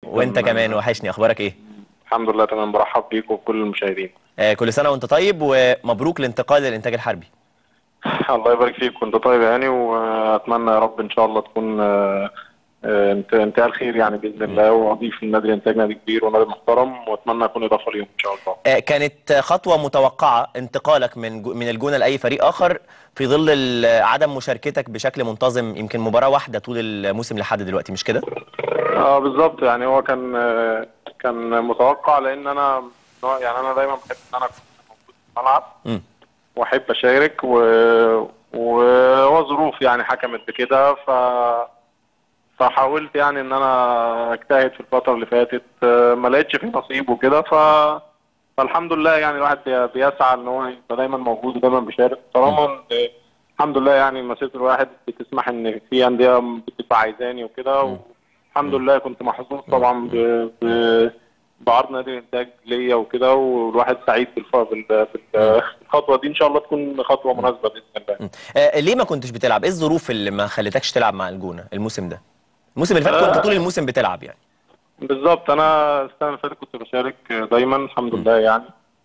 وانت كمان وحشني اخبارك ايه الحمد لله تمام برحب بيك وبكل المشاهدين آه كل سنه وانت طيب ومبروك الانتقال للانتاج الحربي الله يبارك فيك وانت طيب يعني واتمنى يا رب ان شاء الله تكون آه، آه، انت- انتهاء الخير يعني باذن الله واضيف النادي الانتاج نادي كبير ونادي محترم واتمنى اكون اضافه ليهم ان شاء الله آه كانت خطوه متوقعه انتقالك من جو- من الجونه لاي فريق اخر في ظل ال- عدم مشاركتك بشكل منتظم يمكن مباراه واحده طول الموسم لحد دلوقتي مش كده اه بالظبط يعني هو كان آه، كان متوقع لان انا نوع- يعني انا دايما بحب ان انا اكون موجود في الملعب مم. واحب اشارك و... وهو ظروف يعني حكمت بكده ف فحاولت يعني ان انا اجتهد في الفتره اللي فاتت آه، ما لقيتش فيه نصيب وكده ف فالحمد لله يعني الواحد بي- بيسعى ان هو يبقى دايما موجود ودايما بيشارك طالما إن- الحمد لله يعني مسيره الواحد بتسمح ان في انديه بتبقى عايزاني وكده والحمد لله كنت محظوظ طبعا ب... ب... بعرض نادي الانتاج ليا وكده والواحد سعيد بالف... بال... بال... الخطوه دي ان شاء الله تكون خطوه مناسبه باذن الله آه ليه ما كنتش بتلعب ايه الظروف اللي ما خلتكش تلعب مع الجونه الموسم ده الموسم اللي فات كنت آه. طول الموسم بتلعب يعني بالظبط انا السنه اللي فاتت كنت بشارك دايما الحمد لله يعني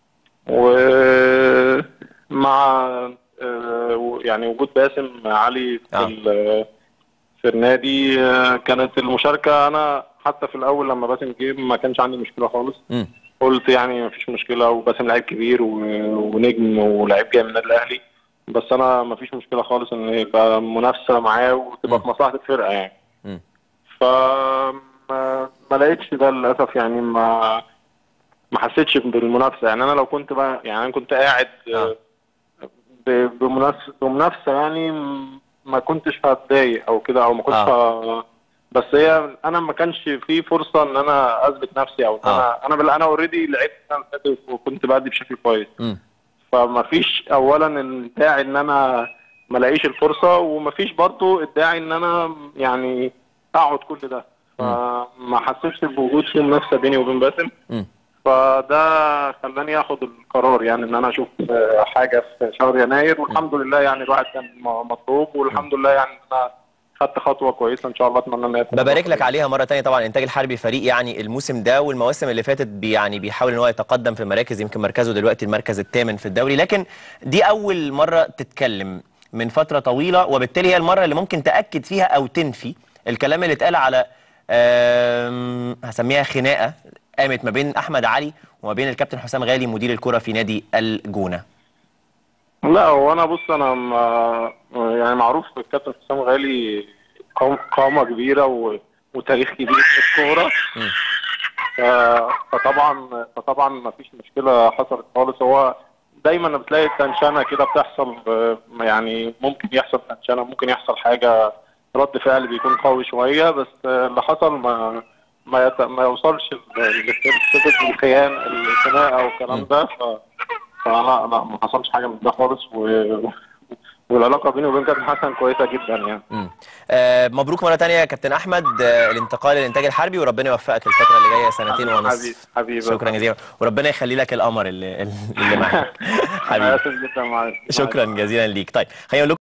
ومع آه، يعني وجود باسم علي في آه. ال- في النادي آه، كانت المشاركه انا حتى في الاول لما باسم جه ما كانش عندي مشكله خالص مم. قلت يعني مفيش مشكله وباسم لعيب كبير و- ونجم ولعيب جاي من النادي الاهلي بس انا مفيش مشكله خالص ان يبقى منافسه معاه وتبقى في مصلحه الفرقه يعني مم. فما ما لقيتش ده للاسف يعني ما ما حسيتش بالمنافسه يعني انا لو كنت بقى يعني انا كنت قاعد آه. ب- بمنافسه بمنافسه يعني م- ما كنتش هتضايق او كده او ما كنتش ه- بس هي انا ما كانش في فرصه ان انا اثبت نفسي او ان آه. انا انا بال- انا اوريدي لعبت السنه اللي فاتت وكنت بادي بشكل كويس مم. فما فيش اولا الداعي ان انا ما الاقيش الفرصه وما فيش برضه الداعي ان انا يعني اقعد كل ده فما حسيتش بوجود في منافسه بيني وبين باسم مم. فده خلاني اخد القرار يعني ان انا اشوف آه، حاجه في شهر يناير والحمد لله يعني الواحد كان م- مطلوب والحمد لله يعني إن انا خدت خطوه كويسه ان شاء الله اتمنى ان هي تكون ببارك لك عليها مره تانية طبعا الانتاج الحربي فريق يعني الموسم ده والمواسم اللي فاتت بي يعني بيحاول ان هو يتقدم في مراكز يمكن مركزه دلوقتي المركز الثامن في الدوري لكن دي اول مره تتكلم من فتره طويله وبالتالي هي المره اللي ممكن تاكد فيها او تنفي الكلام اللي اتقال على آم، هسميها خناقه قامت ما بين احمد علي وما بين الكابتن حسام غالي مدير الكره في نادي الجونه لا هو انا بص انا ما يعني معروف الكابتن حسام غالي قام- قامه كبيره و... وتاريخ كبير في الكوره مم. ف- فطبعا فطبعا ما فيش مشكله حصلت خالص هو دايما بتلاقي تنشنه كده بتحصل آه، يعني ممكن يحصل تنشنه ممكن يحصل حاجه رد فعل بيكون قوي شويه بس آه، اللي حصل ما ما, يت... ما يوصلش لفكره الخيان الخناقه والكلام ده ف... فلا لا ما حصلش حاجه من ده خالص و... والعلاقه بيني وبين كابتن حسن كويسه جدا يعني مم. آه مبروك مره تانية يا كابتن احمد آه الانتقال للانتاج الحربي وربنا يوفقك الفتره اللي جايه سنتين حبيبي ونص حبيبي شكرا جزيلا وربنا يخلي لك القمر اللي اللي معاك انا حبيبي اسف جدا معلش شكرا جزيلا ليك طيب خلينا نقول